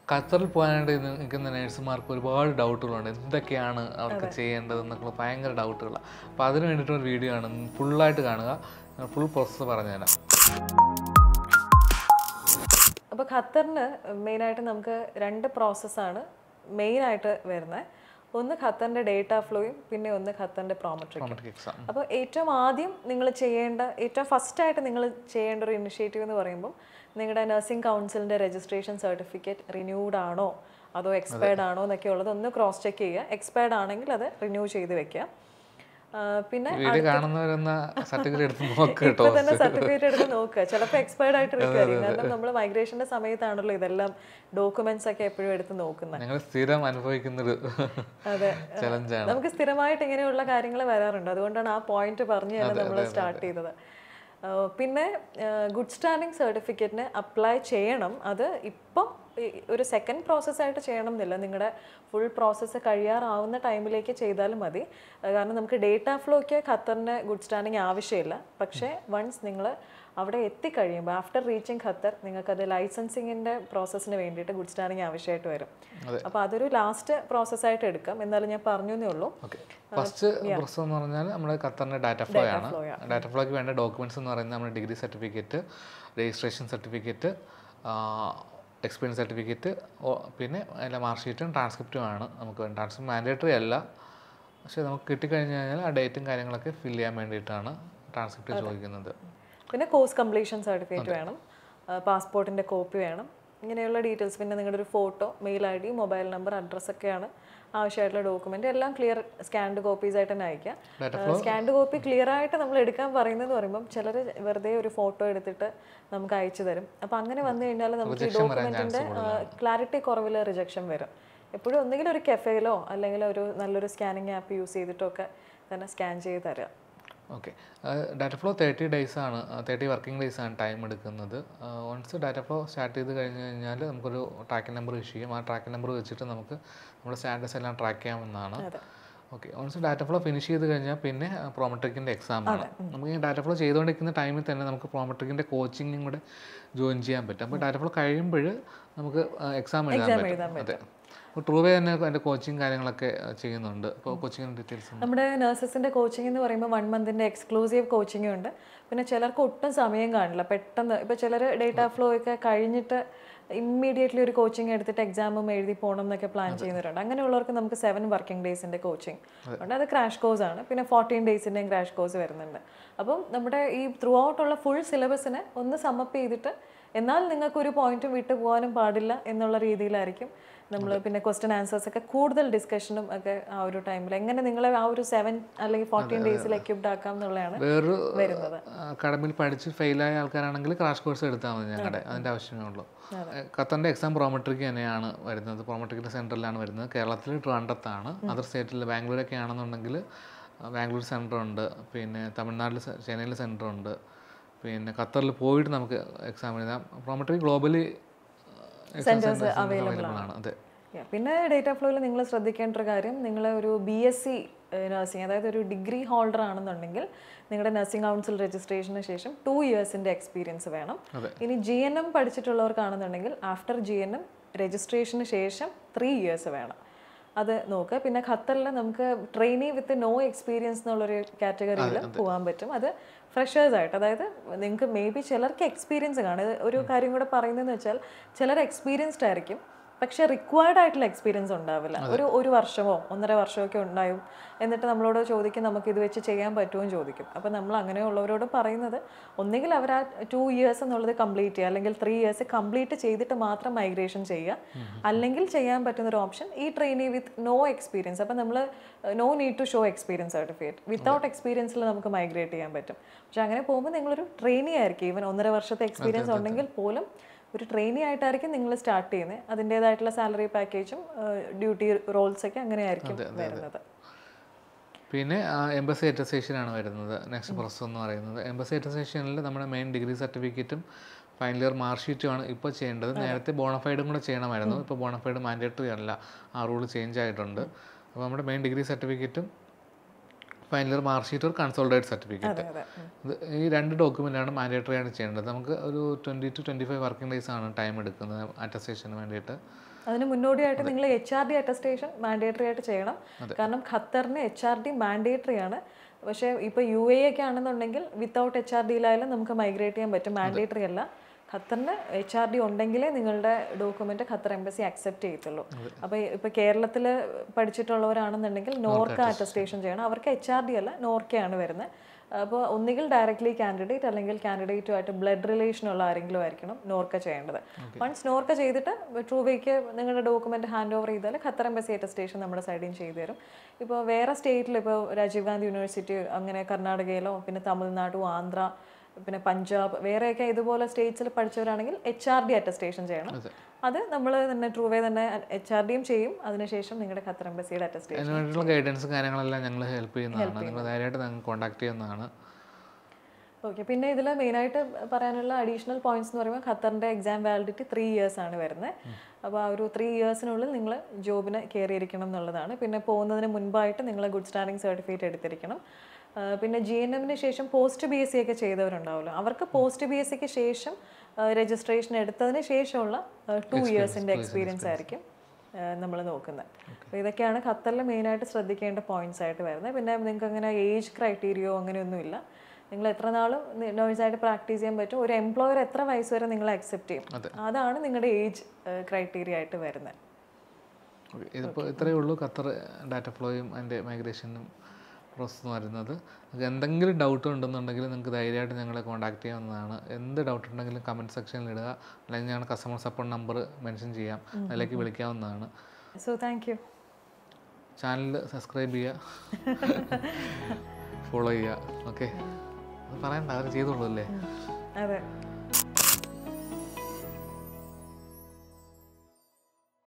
ഖത്തറിൽ പോകാനായിട്ട് ഇന്ന് നിൽക്കുന്ന നേഴ്സുമാർക്ക് ഒരുപാട് ഡൗട്ടുകളുണ്ട് എന്തൊക്കെയാണ് അവർക്ക് ചെയ്യേണ്ടത് എന്നൊക്കെ ഭയങ്കര ഡൗട്ടുകളാണ് അപ്പോൾ അതിന് വേണ്ടിയിട്ടൊരു വീഡിയോ ആണ് ഫുള്ളായിട്ട് കാണുക ഫുൾ പ്രോസസ്സ് പറഞ്ഞുതരാം അപ്പോൾ ഖത്തറിന് മെയിനായിട്ട് നമുക്ക് രണ്ട് പ്രോസസ്സാണ് മെയിനായിട്ട് വരുന്നത് ഒന്ന് ഖത്തറിൻ്റെ ഡേറ്റ ഫ്ലോയും പിന്നെ ഒന്ന് ഖത്തറിൻ്റെ പ്രോമട്രിക്കും കോമട്രിക് എക്സാം അപ്പോൾ ഏറ്റവും ആദ്യം നിങ്ങൾ ചെയ്യേണ്ട ഏറ്റവും ഫസ്റ്റായിട്ട് നിങ്ങൾ ചെയ്യേണ്ട ഒരു ഇനിഷ്യേറ്റീവ് എന്ന് പറയുമ്പോൾ നിങ്ങളുടെ നഴ്സിംഗ് കൗൺസിലിൻ്റെ രജിസ്ട്രേഷൻ സർട്ടിഫിക്കറ്റ് റിന്യൂഡ് ആണോ അതോ എക്സ്പയർഡ് ആണോ എന്നൊക്കെ ഉള്ളത് ഒന്ന് ക്രോസ് ചെക്ക് ചെയ്യുക എക്സ്പയർഡ് ആണെങ്കിൽ അത് റിന്യൂ ചെയ്ത് വെക്കുക ആ, പിന്നെ വീഡിയോ കാണുന്നവരെന്ന സർട്ടിഫിക്കറ്റ് എടുത്ത് നോക്ക് കേട്ടോ ഇപ്പൊ തന്നെ സർട്ടിഫിക്കറ്റ് എടുത്ത് നോക്കുക ചിലപ്പോൾ എക്സ്പയർഡ് ആയിട്ട് ഇരിക്കുമായിരിക്കും കാരണം നമ്മൾ മൈഗ്രേഷന്റെ സമയത്താണല്ലോ ഇതെല്ലാം ഡോക്യുമെന്റ്സ് ഒക്കെ എപ്പോഴും എടുത്ത് നോക്കുന്നത് ഞങ്ങൾ സ്ഥിരം അനുഭവിക്കുന്നൊരു അതെ ചലഞ്ചാണ് നമുക്ക് സ്ഥിരമായിട്ട് ഇങ്ങനെയുള്ള കാര്യങ്ങൾ വരാറുണ്ട് അതുകൊണ്ടാണ് ആ പോയിന്റ് പറഞ്ഞു തന്നെ നമ്മൾ സ്റ്റാർട്ട് ചെയ്തത് ആ, പിന്നെ ഗുഡ് സ്റ്റാൻഡിങ് സർട്ടിഫിക്കറ്റിന് അപ്ലൈ ചെയ്യണം അത് ഇപ്പം ഈ ഒരു സെക്കൻഡ് പ്രോസസ്സായിട്ട് ചെയ്യണം എന്നില്ല നിങ്ങളുടെ ഫുൾ പ്രോസസ്സ് കഴിയാറാവുന്ന ടൈമിലേക്ക് ചെയ്താലും മതി ആ, കാരണം നമുക്ക് ഡേറ്റ ഫ്ലോയ്ക്ക് ഖത്തറിന് ഗുഡ് സ്റ്റാൻഡിങ് ആവശ്യമില്ല പക്ഷേ വൺസ് നിങ്ങൾ അവിടെ എത്തിക്കഴിയുമ്പോൾ ആഫ്റ്റർ റീച്ചിങ് ഖത്തർ നിങ്ങൾക്കത് ലൈസൻസിങ്ങിൻ്റെ പ്രോസസ്സിന് വേണ്ടിയിട്ട് ഗുഡ് സ്റ്റാൻഡിങ് ആവശ്യമായിട്ട് വരും അപ്പോൾ അതൊരു ലാസ്റ്റ് പ്രോസസ്സായിട്ട് എടുക്കാം എന്നാലും ഞാൻ പറഞ്ഞു എന്നേ ഉള്ളൂ ഓക്കെ ഫസ്റ്റ് പ്രോസസ് എന്ന് പറഞ്ഞാൽ നമ്മുടെ ഖത്തറിൻ്റെ ഡാറ്റ ഫ്ലോ ആണ് flow ഡാറ്റ ഫ്ലോയ്ക്ക് വേണ്ട ഡോക്യുമെന്റ്സ് എന്ന് പറയുന്നത് നമ്മുടെ degree certificate registration certificate experience certificate പിന്നെ അതിൻ്റെ മാർക്ക് ഷീറ്റും ട്രാൻസ്ക്രിപ്റ്റും ആണ് നമുക്ക് വേണ്ട ട്രാൻസ്ക്രിപ്റ്റ് മാൻഡേറ്ററി അല്ല പക്ഷേ നമുക്ക് കിട്ടിക്കഴിഞ്ഞ് കഴിഞ്ഞാൽ ആ ഡേറ്റും കാര്യങ്ങളൊക്കെ ഫില്ല് ചെയ്യാൻ വേണ്ടിയിട്ടാണ് ട്രാൻസ്ക്രിപ്റ്റ് ചോദിക്കുന്നത് പിന്നെ കോഴ്സ് കംപ്ലീഷൻ സർട്ടിഫിക്കറ്റ് വേണം പാസ്പോർട്ടിൻ്റെ കോപ്പി വേണം ഇങ്ങനെയുള്ള ഡീറ്റെയിൽസ് പിന്നെ നിങ്ങളുടെ ഒരു photo mail I D mobile number അഡ്രസ്സൊക്കെയാണ് ആവശ്യമായിട്ടുള്ള ഡോക്യുമെന്റ് എല്ലാം ക്ലിയർ സ്കാൻഡ് കോപ്പീസ് ആയിട്ട് തന്നെ അയക്കാം സ്കാൻഡ് കോപ്പി ക്ലിയർ ആയിട്ട് നമ്മൾ എടുക്കാൻ പറയുന്നത് പറയുമ്പം ചിലർ വെറുതെ ഒരു ഫോട്ടോ എടുത്തിട്ട് നമുക്ക് അയച്ചു തരും അപ്പം അങ്ങനെ വന്നു കഴിഞ്ഞാൽ നമുക്ക് ഈ ഡോക്യുമെന്റിന്റെ ക്ലാരിറ്റി കുറവിൽ റിജക്ഷൻ വരും എപ്പോഴും ഒന്നുകിൽ ഒരു കെഫേയിലോ അല്ലെങ്കിൽ ഒരു നല്ലൊരു സ്കാനിങ് ആപ്പ് യൂസ് ചെയ്തിട്ടോ ഒക്കെ തന്നെ സ്കാൻ ചെയ്ത് തരാം okay data flow thirty days ആണ് തേർട്ടി വർക്കിംഗ് ഡേയ്സ് ആണ് ടൈം എടുക്കുന്നത് വൺസ് ഡാറ്റ ഫ്ലോ സ്റ്റാർട്ട് ചെയ്ത് കഴിഞ്ഞ് കഴിഞ്ഞാൽ നമുക്കൊരു ട്രാക്കിംഗ് നമ്പർ ഇഷ്യൂ ചെയ്യും ആ ട്രാക്കിംഗ് നമ്പർ വെച്ചിട്ട് നമുക്ക് നമ്മുടെ സ്റ്റാറ്റസ് എല്ലാം ട്രാക്ക് ചെയ്യാവുന്നതാണ് അതെ. Okay once data flow finish ചെയ്ത് കഴിഞ്ഞാൽ പിന്നെ പ്രോമെട്രിക്കിൻ്റെ എക്സാം ആണ് നമുക്ക് ഈ ഡാറ്റ ഫ്ലോ ചെയ്തുകൊണ്ടിരിക്കുന്ന ടൈമിൽ തന്നെ നമുക്ക് പ്രോമെട്രിക്കിൻ്റെ കോച്ചിങ്ങും കൂടെ ജോയിൻ ചെയ്യാൻ പറ്റും അപ്പോൾ ഡാറ്റ ഫ്ലോ കഴിയുമ്പോൾ നമുക്ക് എക്സാം എഴുതാൻ പറ്റും അതെ അപ്പോൾ ട്രൂവേ തന്നെ അതിൻ്റെ കോച്ചിങ് കാര്യങ്ങളൊക്കെ ആ, ചെയ്യുന്നുണ്ട് അപ്പോൾ കോച്ചിങ്ങിൻ്റെ ഡീറ്റെയിൽസ് നമ്മുടെ നഴ്സസിന്റെ കോച്ചിങ് എന്ന് പറയുമ്പോൾ വൺ മന്തിന്റെ എക്സ്ക്ലൂസീവ് കോച്ചിങ് ഉണ്ട് പിന്നെ ചിലർക്ക് ഒട്ടും സമയം കാണില്ല പെട്ടെന്ന് ഇപ്പൊ ചിലർ ഡേറ്റ ഫ്ലോ ഒക്കെ കഴിഞ്ഞിട്ട് ഇമ്മീഡിയറ്റ്ലി ഒരു കോച്ചിങ് എടുത്തിട്ട് എക്സാമും എഴുതി പോകണം എന്നൊക്കെ പ്ലാൻ ചെയ്യുന്നവരുണ്ട് അങ്ങനെയുള്ളവർക്ക് നമുക്ക് സെവൻ വർക്കിംഗ് ഡേയ്സിന്റെ കോച്ചിങ് ഉണ്ട് അത് ക്രാഷ് കോഴ്സ് ആണ് പിന്നെ ഫോർട്ടീൻ ഡേയ്സിന്റെയും ക്രാഷ് കോഴ്സ് വരുന്നുണ്ട് അപ്പം നമ്മുടെ ഈ ത്രൂ ഔട്ടുള്ള ഫുൾ സിലബസിനെ ഒന്ന് സമ്മപ്പ് ചെയ്തിട്ട് എന്നാൽ നിങ്ങൾക്ക് ഒരു പോയിന്റും വിട്ടു പോകാനും പാടില്ല എന്നുള്ള രീതിയിലായിരിക്കും നമ്മൾ പിന്നെ ക്വസ്റ്റ്യൻ ആൻസേഴ്സ് ഒക്കെ കൂടുതൽ ഡിസ്കഷനും ഒക്കെ ആ ഒരു ടൈമിൽ എങ്ങനെ നിങ്ങളെ ആ ഒരു സെവൻ അല്ലെങ്കിൽ ഫോർട്ടീൻ ഡേയ്സിൽ എക്യുപ്ഡ് ആക്കാം എന്നുള്ളതാണ് വേറൊരു വരുന്നത് അക്കാഡമിയിൽ പഠിച്ച് ഫെയിലായ ആൾക്കാരാണെങ്കിൽ ക്രാഷ് കോഴ്സ് എടുത്താൽ മതി ഞങ്ങളുടെ അതിൻ്റെ ആവശ്യമേ ഉള്ളൂ ഖത്തറിൻ്റെ എക്സാം പ്രോമെട്രിക്ക് തന്നെയാണ് വരുന്നത് പ്രോമെട്രിക്കിൻ്റെ സെൻറ്ററിലാണ് വരുന്നത് കേരളത്തിൽ ട്രിവാൻഡ്രത്താണ് അതർ സ്റ്റേറ്റിൽ ബാംഗ്ലൂരൊക്കെ ആണെന്നുണ്ടെങ്കിൽ ബാംഗ്ലൂർ സെൻറ്റർ ഉണ്ട് പിന്നെ തമിഴ്നാട്ടിൽ ചെന്നൈയിൽ സെൻറ്റർ ഉണ്ട് പിന്നെ ഖത്തറിൽ പോയിട്ട് നമുക്ക് എക്സാം എഴുതാം പ്രോമെട്രിക് ഗ്ലോബലി Centers available ആണ് അതെ Yeah, പിന്നെ ഡേറ്റ ഫ്ലോയിൽ നിങ്ങൾ ശ്രദ്ധിക്കേണ്ട ഒരു കാര്യം നിങ്ങൾ ഒരു ബി എസ് സി നഴ്സിംഗ് അതായത് ഒരു ഡിഗ്രി ഹോൾഡർ ആണെന്നുണ്ടെങ്കിൽ നിങ്ങളുടെ നഴ്സിംഗ് കൗൺസിൽ രജിസ്ട്രേഷന് ശേഷം ടു ഇയേഴ്സിൻ്റെ എക്സ്പീരിയൻസ് വേണം അതെ. ഇനി ജി എൻ എം പഠിച്ചിട്ടുള്ളവർക്കാണെന്നുണ്ടെങ്കിൽ ആഫ്റ്റർ ജി എൻ എം രജിസ്ട്രേഷന് ശേഷം ത്രീ ഇയേഴ്സ് വേണം അത് നോക്കുക പിന്നെ ഖത്തറിൽ നമുക്ക് ട്രെയിനി വിത്ത് നോ എക്സ്പീരിയൻസ് എന്നുള്ളൊരു കാറ്റഗറിയിൽ പോകാൻ പറ്റും അത് ഫ്രഷേഴ്സ് ആയിട്ട് അതായത് നിങ്ങൾക്ക് മേ ബി ചിലർക്ക് എക്സ്പീരിയൻസ് കാണും ഇത് ഒരു കാര്യം കൂടെ പറയുന്നതെന്ന് വെച്ചാൽ ചിലർ എക്സ്പീരിയൻസ്ഡ് ആയിരിക്കും പക്ഷെ റിക്വയർഡ് ആയിട്ടുള്ള എക്സ്പീരിയൻസ് ഉണ്ടാവില്ല ഒരു ഒരു വർഷമോ ഒന്നര വർഷമോ ഒക്കെ ഉണ്ടായും എന്നിട്ട് നമ്മളോട് ചോദിക്കും നമുക്ക് ഇത് വെച്ച് ചെയ്യാൻ പറ്റുമോ എന്ന് ചോദിക്കും അപ്പം നമ്മൾ അങ്ങനെയുള്ളവരോട് പറയുന്നത് ഒന്നുകിൽ അവർ ആ ടു ഇയേഴ്സ് എന്നുള്ളത് കംപ്ലീറ്റ് ചെയ്യുക അല്ലെങ്കിൽ ത്രീ ഇയേഴ്സ് കംപ്ലീറ്റ് ചെയ്തിട്ട് മാത്രം മൈഗ്രേഷൻ ചെയ്യുക അല്ലെങ്കിൽ ചെയ്യാൻ പറ്റുന്ന ഒരു ഓപ്ഷൻ ഈ ട്രെയിനി വിത്ത് നോ എക്സ്പീരിയൻസ് അപ്പം നമ്മൾ no need to show experience certificate without എക്സ്പീരിയൻസിൽ നമുക്ക് മൈഗ്രേറ്റ് ചെയ്യാൻ പറ്റും പക്ഷെ അങ്ങനെ പോകുമ്പോൾ നിങ്ങളൊരു ട്രെയിനി ആയിരിക്കും ഈവൻ ഒന്നര വർഷത്തെ എക്സ്പീരിയൻസ് ഉണ്ടെങ്കിൽ പോലും ഒരു ട്രെയിനി ആയിട്ടായിരിക്കും നിങ്ങൾ സ്റ്റാർട്ട് ചെയ്യുന്നത് അതിൻ്റെതായിട്ടുള്ള സാലറി പാക്കേജും ഡ്യൂട്ടി റോൾസ് ഒക്കെ അങ്ങനെയായിരിക്കും വരുന്നത് പിന്നെ എംബസി അറ്റസ്റ്റേഷനാണ് വരുന്നത് നെക്സ്റ്റ് പ്രോസസ് എന്ന് പറയുന്നത് എംബസി അറ്റസ്റ്റേഷനിൽ നമ്മുടെ മെയിൻ ഡിഗ്രി സർട്ടിഫിക്കറ്റും ഫൈനൽ ഇയർ മാർക്ക് ഷീറ്റുമാണ് ഇപ്പോൾ ചെയ്യേണ്ടത് നേരത്തെ ബോണഫൈഡും കൂടെ ചെയ്യണമായിരുന്നു ഇപ്പോൾ ബോണഫൈഡ് മാൻഡേറ്ററി അല്ല ആ റൂൾ ചേഞ്ച് ആയിട്ടുണ്ട് അപ്പോൾ നമ്മുടെ മെയിൻ ഡിഗ്രി സർട്ടിഫിക്കറ്റും ഫൈനൽ ഇയർ മാർക്ക് ഷീറ്റ് ഒരു കൺസോൾട്ടേറ്റ് സർട്ടിഫിക്കറ്റ് അതെ അതെ ഉം. ഇത് ഈ രണ്ട് ഡോക്യുമെൻ്റാണ് മാൻഡേറ്ററി ആയിട്ട് ചെയ്യേണ്ടത് നമുക്ക് ഒരു twenty two twenty five working days ആണ് ടൈം എടുക്കുന്നത് അറ്റസ്റ്റേഷന് വേണ്ടിയിട്ട് അതിന് മുന്നോടിയായിട്ട് നിങ്ങൾ H R D attestation mandatory ആയിട്ട് ചെയ്യണം കാരണം ഖത്തറിന് എച്ച് ആർ ഡി മാൻഡേറ്ററി ആണ് പക്ഷേ ഇപ്പോൾ യു എ ഒക്കെ ആണെന്നുണ്ടെങ്കിൽ വിത്തൗട്ട് എച്ച് ആർ ഡിയിലായാലും നമുക്ക് മൈഗ്രേറ്റ് ചെയ്യാൻ പറ്റും മാൻഡേറ്ററി അല്ല ഖത്തറിന് എച്ച് ആർ ഡി ഉണ്ടെങ്കിലേ നിങ്ങളുടെ ഡോക്യുമെന്റ് ഖത്തർ എംബസി അക്സെപ്റ്റ് ചെയ്യത്തുള്ളൂ അപ്പോൾ ഇപ്പോൾ കേരളത്തിൽ പഠിച്ചിട്ടുള്ളവരാണെന്നുണ്ടെങ്കിൽ നോർക്ക അറ്റസ്റ്റേഷൻ ചെയ്യണം അവർക്ക് എച്ച് ആർ ഡി അല്ല നോർക്കയാണ് വരുന്നത് അപ്പോൾ ഒന്നുകിൽ ഡയറക്റ്റ്ലി കാൻഡിഡേറ്റ് അല്ലെങ്കിൽ കാൻഡിഡേറ്റുമായിട്ട് ബ്ലഡ് റിലേഷൻ ഉള്ള ആരെങ്കിലും ആയിരിക്കണം നോർക്ക ചെയ്യേണ്ടത് വൺസ് നോർക്ക ചെയ്തിട്ട് ട്രൂവേക്ക് നിങ്ങളുടെ ഡോക്യുമെന്റ് ഹാൻഡ് ഓവർ ചെയ്താൽ ഖത്തർ എംബസി അറ്റസ്റ്റേഷൻ നമ്മുടെ സൈഡിൽ നിന്ന് ചെയ്തു തരും ഇപ്പോൾ വേറെ സ്റ്റേറ്റിൽ ഇപ്പോൾ രാജീവ് ഗാന്ധി യൂണിവേഴ്സിറ്റി അങ്ങനെ കർണാടകയിലോ പിന്നെ തമിഴ്നാടു ആന്ധ്ര പിന്നെ പഞ്ചാബ് വേറെയൊക്കെ ഇതുപോലെ സ്റ്റേറ്റ്സിൽ പഠിച്ചവരാണെങ്കിൽ എച്ച് ആർ ഡി അറ്റസ്റ്റേഷൻ ചെയ്യണം അത് നമ്മൾ തന്നെ ട്രൂവേ തന്നെ എച്ച് ആർ ഡിയും ചെയ്യും അതിനുശേഷം നിങ്ങളുടെ ഖത്തർ എംബസിയുടെ അറ്റസ്റ്റേഷൻ അതിന് വേണ്ടിയിട്ടുള്ള ഗൈഡൻസ് കാര്യങ്ങളെല്ലാം ഞങ്ങൾ ഹെൽപ്പ് ചെയ്യുന്നതാണ് നിങ്ങൾ ധൈര്യമായിട്ട് ഞങ്ങൾ കോൺടാക്ട് ചെയ്യുന്നതാണ് ഓക്കെ പിന്നെ ഇതിൽ മെയിനായിട്ട് പറയാനുള്ള അഡീഷണൽ പോയിന്റ്സ് എന്ന് പറയുമ്പോൾ ഖത്തറിൻ്റെ എക്സാം വാലിഡിറ്റി ത്രീ ഇയേഴ്സ് ആണ് വരുന്നത് അപ്പോൾ ആ ഒരു ത്രീ ഇയേഴ്സിനുള്ളിൽ നിങ്ങൾ ജോബിന് കയറിയിരിക്കണം എന്നുള്ളതാണ് പിന്നെ പോകുന്നതിന് മുൻപായിട്ട് നിങ്ങൾ ഗുഡ് സ്റ്റാൻഡിങ് സർട്ടിഫിക്കറ്റ് എടുത്തിരിക്കണം ആ, പിന്നെ ജി എൻ എമ്മിന് ശേഷം പോസ്റ്റ് ബി എസ് സി ഒക്കെ ചെയ്തവരുണ്ടാവുമല്ലോ അവർക്ക് പോസ്റ്റ് ബി എസ് സിക്ക് ശേഷം രജിസ്ട്രേഷൻ എടുത്തതിന് ശേഷമുള്ള ടു ഇയേഴ്സിൻ്റെ എക്സ്പീരിയൻസ് ആയിരിക്കും നമ്മൾ നോക്കുന്നത് അപ്പോൾ ഇതൊക്കെയാണ് ഖത്തറിൽ മെയിനായിട്ട് ശ്രദ്ധിക്കേണ്ട പോയിന്റ്സ് ആയിട്ട് വരുന്നത് പിന്നെ നിങ്ങൾക്ക് അങ്ങനെ ഏജ് ക്രൈറ്റീരിയോ അങ്ങനെയൊന്നുമില്ല നിങ്ങൾ എത്ര നാളും നേഴ്സായിട്ട് പ്രാക്ടീസ് ചെയ്യാൻ പറ്റും ഒരു എംപ്ലോയർ എത്ര വയസ്സ് വരെ നിങ്ങളെ അക്സെപ്റ്റ് ചെയ്യും അതാണ് നിങ്ങളുടെ ഏജ് ക്രൈറ്റീരിയ ആയിട്ട് വരുന്നത് ഓക്കെ ഇതിപ്പോൾ ഇത്രയേ ഉള്ളൂ ഖത്തർ ഡാറ്റ ഫ്ലോയും അതിൻ്റെ മൈഗ്രേഷനും പ്രോസസ്സും വരുന്നത് നിങ്ങൾക്ക് എന്തെങ്കിലും ഡൗട്ട് ഉണ്ടെന്നുണ്ടെങ്കിൽ നിങ്ങൾക്ക് ധൈര്യമായിട്ട് ഞങ്ങളെ കോൺടാക്ട് ചെയ്യാവുന്നതാണ് എന്ത് ഡൗട്ട് ഉണ്ടെങ്കിലും കമൻറ്റ് സെക്ഷനിൽ ഇടുക അല്ലെങ്കിൽ ഞങ്ങളുടെ കസ്റ്റമർ സപ്പോർട്ട് നമ്പർ മെൻഷൻ ചെയ്യാം അതിലേക്ക് വിളിക്കാവുന്നതാണ് so thank you channel subscribe ചെയ്യുക ഫോളോ ചെയ്യുക ഓക്കെ അത് പറയണ്ട അവർ ചെയ്തോളൂ അല്ലേ അതെ